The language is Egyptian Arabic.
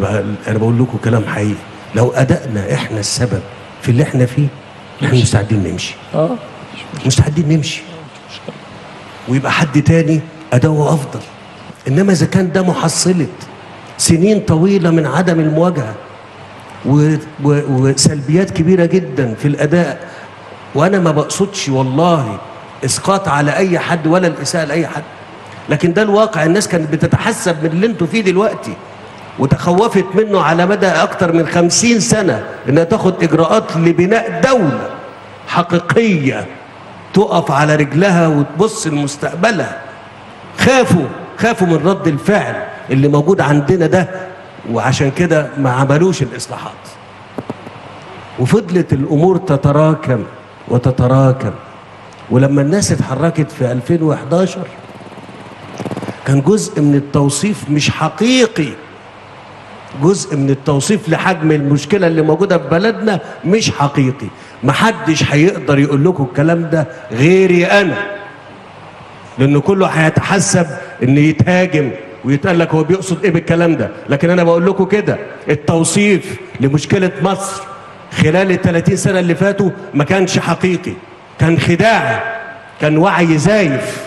بقى انا بقول لكم كلام حقيقي لو ادائنا احنا السبب في اللي احنا فيه احنا مستعدين نمشي اه مستعدين نمشي ويبقى حد تاني اداؤه افضل انما اذا كان ده محصله سنين طويله من عدم المواجهه و... و... وسلبيات كبيره جدا في الاداء وانا ما بقصدش والله اسقاط على اي حد ولا الاساءه لاي حد لكن ده الواقع الناس كانت بتتحسب من اللي انتوا فيه دلوقتي وتخوفت منه على مدى اكتر من خمسين سنه انها تاخد اجراءات لبناء دوله حقيقيه تقف على رجلها وتبص لمستقبلها خافوا خافوا من رد الفعل اللي موجود عندنا ده وعشان كده ما عملوش الاصلاحات وفضلت الامور تتراكم وتتراكم ولما الناس اتحركت في 2011 كان جزء من التوصيف مش حقيقي جزء من التوصيف لحجم المشكله اللي موجوده في بلدنا مش حقيقي محدش هيقدر يقول لكم الكلام ده غيري انا لان كله هيتحسب ان يتهاجم ويتقال لك هو بيقصد ايه بالكلام ده لكن انا بقول لكم كده التوصيف لمشكله مصر خلال ال 30 سنه اللي فاتوا ما كانش حقيقي كان خداعي كان وعي زايف